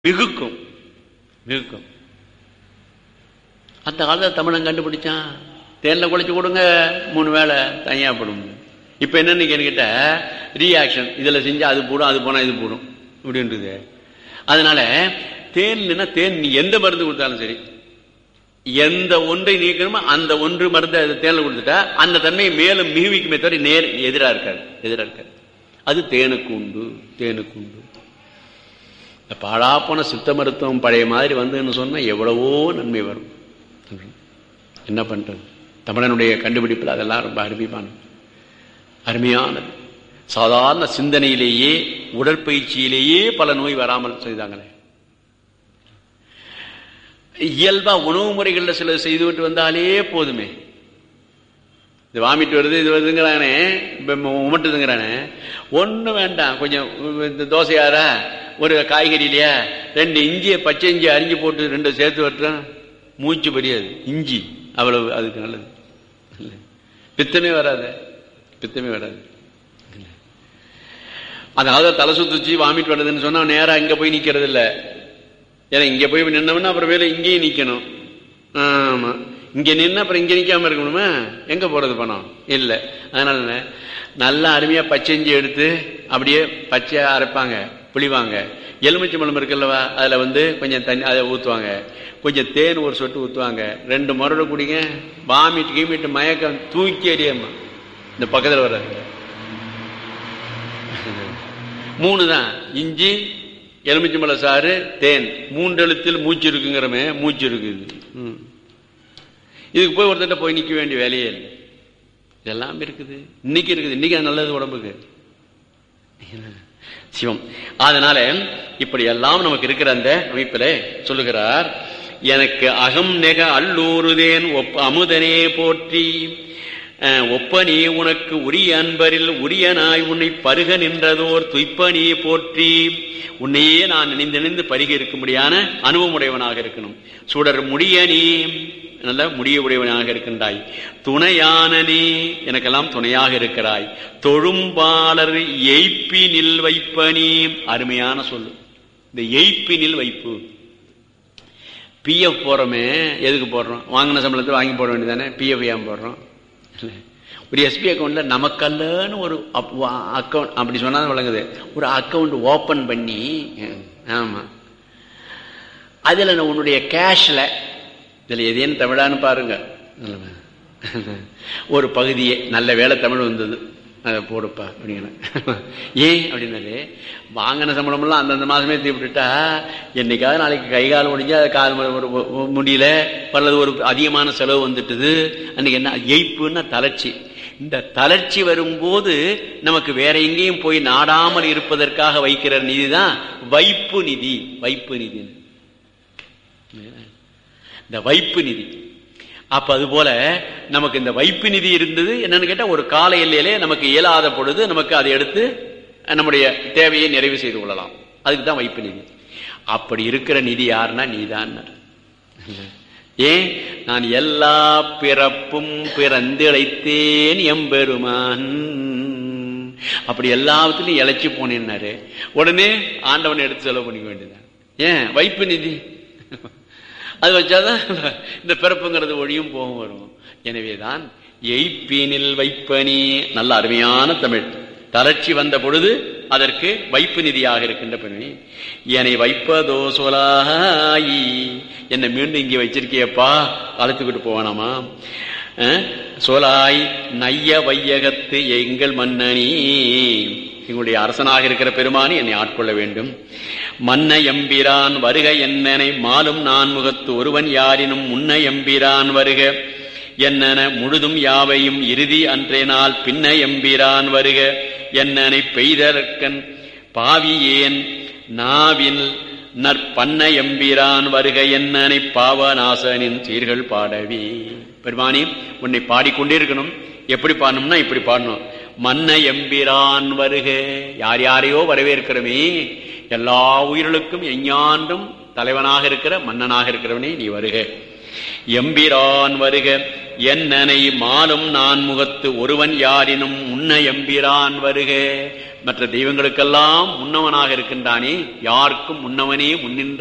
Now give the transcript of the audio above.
மிகுக்கும் மிகுக்கும் அந்த காலத்தில் தமிழன் கண்டுபிடிச்சான் தேனில் குளிச்சு கொடுங்க மூணு வேளை தனியாக போடும் இப்போ என்னன்னு கேட்ட ரியாக்ஷன் இதில் செஞ்சால் அது போடும் அது போனால் இது போடும் இப்படின்றது அதனால தேன்லன்னா தேன் நீ எந்த மருந்து கொடுத்தாலும் சரி எந்த ஒன்றை நீக்கணுமோ அந்த ஒன்று மருந்தை தேனில் கொடுத்துட்டா அந்த தன்மையை மேலும் மிகுவிக்குமே தவிர நேர் எதிராக இருக்காது எதிராக இருக்காது அது தேனுக்கு உண்டு தேனுக்கு உண்டு இந்த பாழாப்போன சித்த மருத்துவம் பழைய மாதிரி வந்துன்னு சொன்னால் எவ்வளவோ நன்மை வரும் என்ன பண்றது தமிழனுடைய கண்டுபிடிப்பில் அதெல்லாம் ரொம்ப அருமையானது அருமையானது சாதாரண சிந்தனையிலேயே உடற்பயிற்சியிலேயே பல நோய் வராமல் செய்தாங்களே இயல்பா உணவு முறைகளில் சில செய்துவிட்டு வந்தாலே போதுமே இது வாமிட்டு வருது இது வருதுங்கிறானே உமட்டுதுங்கிறானே ஒன்றும் வேண்டாம் கொஞ்சம் இந்த தோசையாரா ஒரு காய்கறிலையா ரெண்டு இஞ்சியை பச்சை இஞ்சி அரிஞ்சு போட்டு ரெண்டு சேர்த்து வட்டுறான் மூச்சு பெரியாது இஞ்சி அவ்வளவு அதுக்கு நல்லது பித்தமே வராது பித்தமே வராது அதாவது தலை சுத்துச்சு வாமிட் வருதுன்னு சொன்னா நேரம் அங்க போய் நிக்கிறது இல்ல ஏன்னா இங்க போய் நின்னவனா அப்புறம் வேலை இங்கேயும் நிக்கணும் ஆமா இங்க நின்று அப்புறம் இங்க நிக்காம இருக்கணுமா எங்க போறது பணம் இல்ல அதனால நல்லா அருமையா பச்சைஞ்சி எடுத்து அப்படியே பச்சையா அரைப்பாங்க புளிவாங்க எலுமிச்சை பழம் இருக்குல்லவா அதுல வந்து கொஞ்சம் தண்ணி அதை ஊத்துவாங்க கொஞ்சம் தேன் ஒரு சொட்டு ஊத்துவாங்க ரெண்டு முரடு குடிங்க வாமிட்டு கீமிட்டு மயக்கம் தூக்கி எறியம்மா இந்த பக்கத்தில் வர்றது மூணு தான் இஞ்சி எலுமிச்சம்பழ சாறு தேன் மூன்று எழுத்தில் மூச்சு இருக்குங்கிறமே மூச்சு இருக்குது இதுக்கு போய் ஒருத்தட்ட போய் நிற்க வேண்டிய வேலையே இல்லை இதெல்லாம் இருக்குது இன்னைக்கு இருக்குது இன்னைக்கு அது நல்லது உடம்புக்கு சிவம் அதனால இப்படி எல்லாம் நமக்கு இருக்கிற அந்த அமைப்பில் சொல்லுகிறார் எனக்கு அகம் நெக அல்லூருதேன் ஒப்ப அமுதனே போற்றி ஒப்பனே உனக்கு உரிய அன்பரில் உரிய நாய் உன்னை பருக நின்றதோர் துய்ப்பனே போற்றி உன்னையே நான் நினைந்து நினைந்து பருக இருக்கும்படியான அனுபவமுடையவனாக இருக்கணும் சுடர் முடியனே நல்ல முடிய உடையவனாக இருக்கின்றாய் துணையானனே எனக்கெல்லாம் துணையாக இருக்கிறாய் தொழும்பாளர் எய்ப்பினில் வைப்பனே அருமையான சொல்லு இந்த எய்ப்பினில் வைப்பு பிஎஃப் போடுறோமே எதுக்கு போடுறோம் வாங்கின சம்பளத்தை வாங்கி போட வேண்டியதானே பிஎஃப் ஏன் போடுறோம் ஒரு எஸ்பி அக்கௌண்ட்ல நமக்கல்லன்னு ஒரு அக்கௌண்ட் அப்படி சொன்னா வழங்குது ஒரு அக்கௌண்ட் ஓபன் பண்ணி ஆமா அதுல உன்னுடைய கேஷ்ல இதுல எதையும் தமிழான்னு பாருங்க ஒரு பகுதியே நல்ல வேலை தமிழ் வந்தது அதை போடுப்பா அப்படிங்கிற ஏன் அப்படின்னாரு வாங்கின சம்பளமெல்லாம் அந்தந்த மாதமே தீவிட்டுட்டா என்னைக்காவது நாளைக்கு கை கால் முடிஞ்சு அது கால் முடியல பல்லது ஒரு அதிகமான செலவு வந்துட்டுது அன்னைக்கு என்ன எய்ப்புன்னா தளர்ச்சி இந்த தளர்ச்சி வரும்போது நமக்கு வேற எங்கேயும் போய் நாடாமல் இருப்பதற்காக வைக்கிற நிதி தான் வைப்பு நிதி வைப்பு நிதி இந்த வைப்பு நிதி அப்ப அது போல நமக்கு இந்த வைப்பு நிதி இருந்தது என்னன்னு கேட்டா ஒரு கால எல்லையிலே நமக்கு இயலாத பொழுது நமக்கு அதை எடுத்து நம்முடைய தேவையை நிறைவு செய்து கொள்ளலாம் அதுக்கு தான் வைப்பு நிதி அப்படி இருக்கிற நிதி யாருன்னா நீதான் ஏன் நான் எல்லா பிறப்பும் பிறந்து இழைத்தேன் எம்பெருமான் அப்படி எல்லாத்துலயும் இழைச்சி போனேன்னாரு உடனே ஆண்டவனை எடுத்து செலவு பண்ணிக்க வேண்டியதான் ஏன் வைப்பு நிதி அது வச்சாதான் இந்த பிறப்புங்கிறது ஒழியும் போகும் வரும் எனவேதான் எய்ப்பீனில் வைப்பனி நல்ல அருமையான தமிழ் தளர்ச்சி வந்த பொழுது அதற்கு வைப்பு நிதியாக இருக்கின்ற பெருமை என்னை வைப்பதோ சொலாயி என்னை மீண்டும் இங்கே வச்சிருக்கியப்பா அழைத்துக்கிட்டு போவானாமா சோலாய் நைய வையகத்து எங்கள் மன்னனி எங்களுடைய அரசனாக இருக்கிற பெருமானி என்னை ஆட்கொள்ள வேண்டும் மன்ன எம்பிரான் வருக என்னனை மாலும் நான் முகத்து ஒருவன் யாரினும் முன்ன எம்பிரான் வருக என்னென முழுதும் யாவையும் இறுதி அன்றே நாள் பின்ன எம்பிரான் வருக என்னனை பெய்தற்கன் பாவியேன் நாவில் நற்பண்ண எம்பிரான் வருக என்னனை பாவநாசனின் சீர்கள் பாடவி பெருமானி உன்னை பாடிக்கொண்டே இருக்கணும் எப்படி பாடணும்னா இப்படி பாடணும் மன்ன எம்பிரான் வருக யார் யாரையோ வரவேற்கிறமே எல்லா உயிர்களுக்கும் எஞ்ஞாண்டும் தலைவனாக இருக்கிற மன்னனாக இருக்கிறவனே நீ வருக எம்பிரான் வருக என்னனை மாலும் நான் முகத்து ஒருவன் யாரினும் உன்ன எம்பிரான் வருக மற்ற தெய்வங்களுக்கெல்லாம் முன்னவனாக இருக்கின்றானே யாருக்கும் முன்னவனே முன்னின்ற